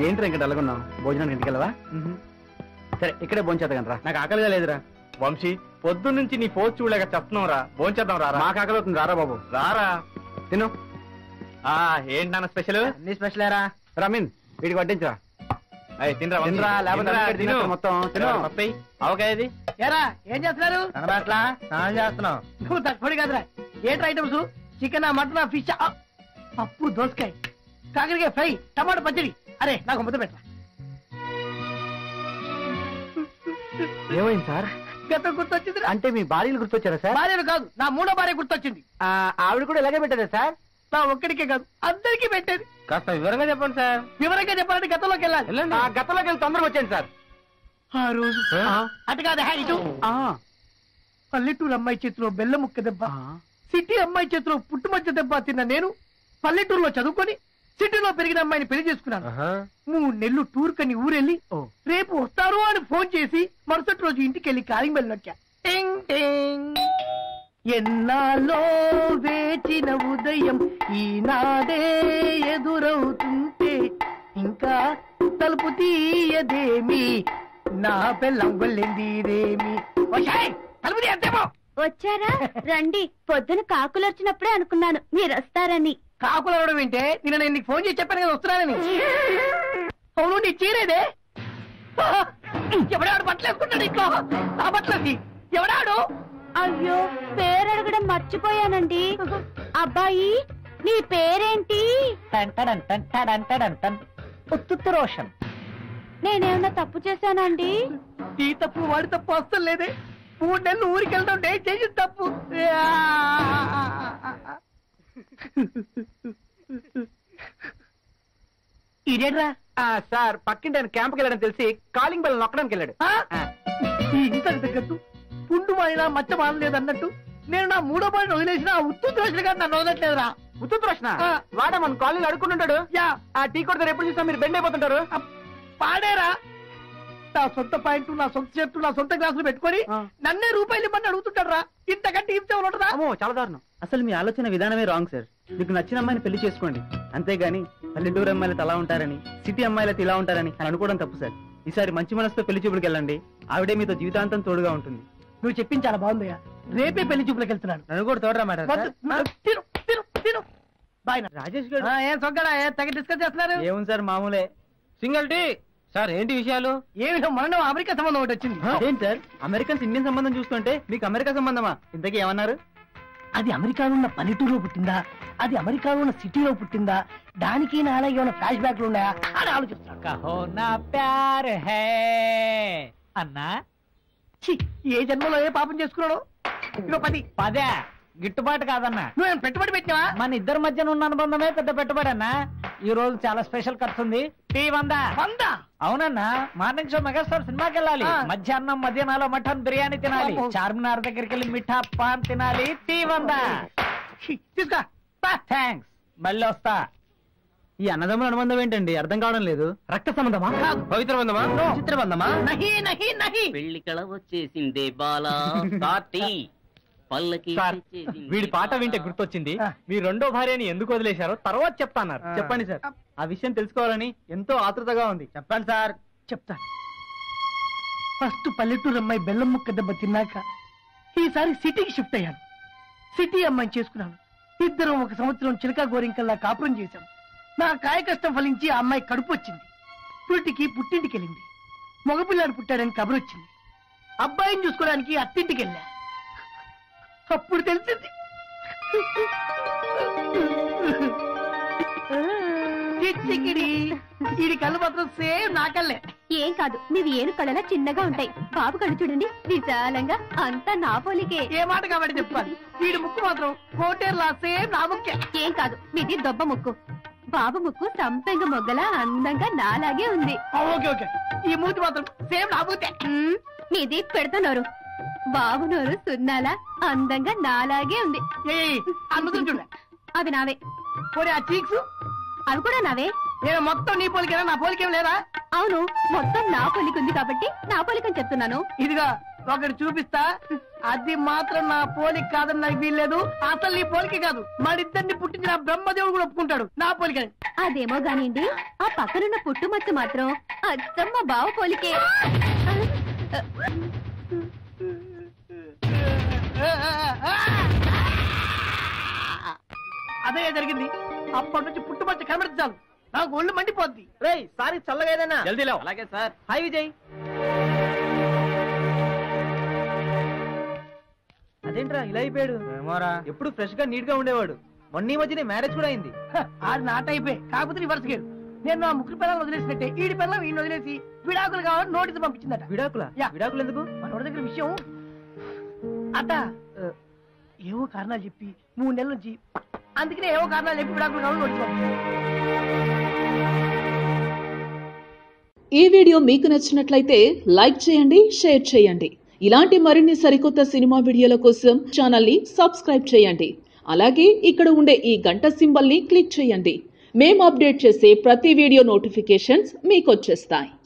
ఏంటి ఇంకా డల్గొన్నావు భోజనానికి ఇంటికి వెళ్ళవా సరే ఇక్కడే భోంచేద్దాం రా నాకు ఆకలిగా లేదురా వంశీ పొద్దు నుంచి నీ ఫోన్ చూడలేక చెప్తున్నాం రా భోంచేద్దాం రారా మాకు ఆకలి అవుతుంది రారా బాబు రారా తిను ఆ ఏంటి నాన్న స్పెషల్ అన్ని స్పెషల్ ఏరా రమీన్ వీడికి వడ్డించరా అయ్యి తినరా వంశీ. తినరా, లేకపోతే తినరా, అందరికీ తిను. తినేస్తారు మొత్తం. తిను. పప్పి, ఆవకాయ ఇది ఏరా ఏం చేస్తున్నారు కనబట్లా స్నానం చేస్తున్నాం నువ్వు తక్కువ కాదురా ఏంటి ఐటమ్స్ చికెన్ మటన్ ఫిష్ పప్పు దోసకాయ కాకరకాయ ఫ్రై టమాటా పచ్చడి అరే నాకు ముద్ద పెట్టరా ఏమైంది సార్ గతం గుర్తొచ్చింది అంటే మీ భార్యలు గుర్తొచ్చారా సార్ భార్యను కాదు నా మూడో భార్య గుర్తొచ్చింది ఆ, ఆవిడ కూడా ఇలాగే పెట్టారా సార్ నా ఒక్కడికే కాదు అందరికీ పెట్టేది కాస్త వివరంగా చెప్పండి సార్ వివరంగా చెప్పాలంటే గతంలోకి వెళ్ళాలి ఆ, గతంలోకి వెళ్ళి తొందరగా వచ్చాను సార్ ఆ రోజు అటు కాదు హే, ఇటు ఆ, పల్లెటూరు అమ్మాయి చేతిలో బెల్ల ముక్క దెబ్బ ఆ. సిటీ అమ్మాయి చేతిలో పుట్టుమచ్చ దెబ్బ తిన్న నేను పల్లెటూరులో చదువుకొని సిటీలో పెరిగిన అమ్మాయిని పెళ్లి చేసుకున్నాను మూడు నెలలు టూర్ కని ఊరెళ్ళి ఓ. రేపు వస్తారు అని ఫోన్ చేసి మరుసటి రోజు ఇంటికి వెళ్ళి కాలింగ్ బెల్ నొక్కా టింగ్ టింగ్. ఎన్నాళ్ళో వేచిన ఉదయం ఈనాడే ఎదురవుతుంటే ఇంకా తలుపు తీయదేమి నా పెళ్ళం గొల్లెందిదేమి ఓషాయ్, తలుపు తీయద్దేమో వచ్చారా రండి పొద్దున కాకులొచ్చినప్పుడే అనుకున్నాను మీరు వస్తారని కాకులు అవడం ఏంటే నిన్న నేను నీకు ఫోన్ చేసి చెప్పాను కదా వస్తున్నానని అవును నీ చీరేదే ఎవడాడు బట్టలు వేసుకుంటాడు ఇంట్లో ఆ బట్టలకి ఎవడాడు అయ్యో పేరడగడం మర్చిపోయానండి అబ్బాయి నీ పేరేంటి ఉత్తుత్తు రోషన్ నేనేమన్నా తప్పు చేశానండి ఈ తప్పు వాడి తప్పు అస్సలు లేదే మూడు నెలలు ఊరికి వెళ్తాం నేను చేసిన తప్పు ఇదేట్రా ఆ, సార్ పక్కింటి ఆయన క్యాంప్కి వెళ్ళాడని తెలిసి కాలింగ్ బెల్ నొక్కడానికి వెళ్ళాడు ఆ? ఆ. ఈ ఇంతకు తగ్గట్టు పుండు మాడినా మచ్చ మానలేదు అన్నట్టు నేను నా మూడో పాయింట్ వదిలేసిన ఆ ఉత్తు రోషన్ గారు నన్ను వదలట్లేదురా ఉత్తు ప్రశ్న ఆ. వాడే మన కాలనీలో అడుక్కుంటుంటాడు యా ఆ టీ కొడతారు ఎప్పుడు చూసా మీరు బెండ్ అయిపోతుంటారు పాడేరా నా సొంత పాయింట్ నా సొంత షర్టు నా సొంత గ్లాసులు పెట్టుకొని ఆ. నన్నే రూపాయలు ఇమ్మని అడుగుతుంటాడు రా ఇంతకంటే ఇస్తే ఉంటుందా అమ్మో చాలా దారుణం అసలు మీ ఆలోచన విధానమే రాంగ్ సార్ మీకు నచ్చిన అమ్మాయిని పెళ్లి చేసుకోండి అంతేగాని పల్లెటూరు అమ్మాయిలతో అలా ఉంటారని సిటీ అమ్మాయిలతో ఇలా ఉంటారని అని అనుకోవడం తప్పు సార్ ఈసారి మంచి మనసుతో పెళ్లి చూపులకు వెళ్ళండి ఆవిడే మీతో జీవితాంతం తోడుగా ఉంటుంది నువ్వు చెప్పింది చాలా బాగుందయ్యా రేపే పెళ్లి చూపులకు వెళ్తున్నాను నన్ను కూడా తోడరా వద్దు. తిను తిను తిను బాయ్ నా. రాజేష్ ఆ, గారు ఏం సొగ్గడా ఏ తెగ డిస్కస్ చేస్తున్నారు ఏముంది సార్ మామూలే సింగిల్ టీ సార్ ఏంటి విషయాలు ఏమి మొన్న అమెరికా సంబంధం ఒకటి వచ్చింది ఏంటి సార్ అమెరికన్స్ ఇండియన్ సంబంధం చూస్తుంటే మీకు అమెరికా సంబంధమా ఇంతకీ ఏమన్నారు అది అమెరికాలో ఉన్న పల్లెటూరులో పుట్టిందా అది అమెరికాలో ఉన్న సిటీలో పుట్టిందా దానికి నా అలాగే ఏమైనా ఫ్లాష్ బ్యాక్లు ఉన్నాయా అని ఆలోచిస్తాను कहो ना प्यार है అన్నా ఛీ, ఏ జన్మలో ఏ పాపం చేసుకున్నాడు ఇదిగో పది పదే గిట్టుబాటు కాదన్నా నువ్వేం పెట్టుబడి పెట్టినావా మన ఇద్దరి మధ్యన ఉన్న అనుబంధమే పెద్ద పెట్టుబడి అన్నా ఈ రోజు చాలా స్పెషల్ ఖర్చు ఉంది టీ వందా వంద అవునన్నా మార్నింగ్ షో మెగాస్టార్ సినిమాకి వెళ్ళాలి ఆ. మధ్యాహ్నం మధ్యాహ్నాలో మటన్ బిర్యానీ తినాలి అబ్బో. చార్మినార్ దగ్గరికి వెళ్ళి మిఠా పాన్ తినాలి టీ వందా ఛీ, తీసుకో థ్యాంక్స్ మళ్ళీ వస్తా ఈ అన్నదమ్ముల అనుబంధం ఏంటండి అర్థం కావడం లేదు రక్త సంబంధమా కాదు. పవిత్ర బంధమా చిత్ర బంధమా నహి నహి నహి పెళ్లి కళ వచ్చేసిందే బాలా పార్టీ పల్లకి సార్ తెచ్చేసిందే వీడి పాట బాలా. వింటే గుర్తొచ్చింది ఆ. మీ రెండో భార్యని ఎందుకు వదిలేశారో తర్వాత చెప్తాన్నారు చెప్పండి సార్ ఆ విషయం తెలుసుకోవాలని ఎంతో ఆతృతగా ఉంది చెప్పండి సార్ చెప్తా ఫస్ట్ పల్లెటూరు అమ్మాయి బెల్లం ముక్క దెబ్బ తిన్నాక ఈసారి సిటీకి షిఫ్ట్ అయ్యాను సిటీ అమ్మాయిని చేసుకున్నాను ఇద్దరం ఒక సంవత్సరం చిలకా గోరింకల్లా కాపురం చేశాం నా కాయ కష్టం ఫలించి ఆ అమ్మాయి కడుపు వచ్చింది పుట్టికి పుట్టింటికి వెళ్ళింది మగపిల్లాడు పుట్టాడని కబురు వచ్చింది అబ్బాయిని చూసుకోవడానికి అత్తింటికి వెళ్ళా అప్పుడు తెలిసింది చిచ్చికిడి ఇది కళ్ళు మాత్రం సేమ్ నాకల్లే ఏం కాదు మీవి ఏను కళలా చిన్నగా ఉంటాయి బాబు కళ్ళు చూడండి విశాలంగా అంతా నా పోలికే ఏ మాట కాబట్టి చెప్పాలి వీడి ముక్కు మాత్రం కోటేరులా సేమ్ నా ముక్కే ఏం కాదు మీది దొబ్బ ముక్కు బాబు ముక్కు సంపెంగ మొగ్గలా అందంగా నాలాగే ఉంది ఆ, ఓకే ఓకే ఈ మూతి మాత్రం సేమ్ నా మూతే మ్మ్, మీది పెడతనోరు బాబు నోరు సున్నాలా అందంగా నాలాగే ఉంది ఏయ్, ఆ నుదురు చూడ అవి నావే పోనీ ఆ చీక్స్ అవి కూడా నావే నేను మొత్తం నీ పోలికేనా నా పోలికేం లేదా అవును మొత్తం నా పోలిక ఉంది కాబట్టి నా పోలికని చెప్తున్నాను ఇదిగా ఒకటి చూపిస్తా అది మాత్రం నా పోలిక కాదని నాకు వీల్లేదు అసలు నీ పోలిక కాదు మరిద్దరిని పుట్టించిన బ్రహ్మదేవుడు కూడా ఒప్పుకుంటాడు నా పోలిక అని. అదేమో గానిండి ఆ పక్కనున్న పుట్టుమచ్చ మాత్రం అచ్చమ్మ బావ పోలికే అదే జరిగింది అప్పటి నుంచి పుట్టుమచ్చ కనబడించాలి నాకు ఒళ్ళు మండిపోద్ది రేయ్ సారీ చల్లగా ఏదైనా జల్దీ లేవు అలాగే సార్ హాయ్ విజయ్ అదేంట్రా ఇలా అయిపోయాడు ఏమోరా ఎప్పుడు ఫ్రెష్ గా నీట్ గా ఉండేవాడు మొన్న ఈ మధ్యనే మ్యారేజ్ కూడా అయింది హ, ఆడి నాట అయిపోయి కాకపోతే రివర్స్ గేరు నేను నా ముగ్గురు పిల్లలు వదిలేసినట్టే ఈడి పిల్లలు ఈయన వదిలేసి విడాకులు కావాలని నోటీస్ పంపించిందట విడాకులా యా. విడాకులు ఎందుకు మనోడి దగ్గర విషయం అట ఆ, ఏవో కారణాలు చెప్పి మూడు నెలల నుంచి అందుకనే ఏవో కారణాలు చెప్పి విడాకులు కావాలని నోటీస్ పంపించింది ఈ వీడియో మీకు నచ్చినట్లయితే లైక్ చేయండి షేర్ చేయండి ఇలాంటి మరిన్ని సరికొత్త సినిమా వీడియోల కోసం ఛానల్ని సబ్స్క్రైబ్ చేయండి అలాగే ఇక్కడ ఉండే ఈ గంట సింబల్ని క్లిక్ చేయండి మేము అప్డేట్ చేసే ప్రతి వీడియో నోటిఫికేషన్స్ మీకు వచ్చేస్తాయి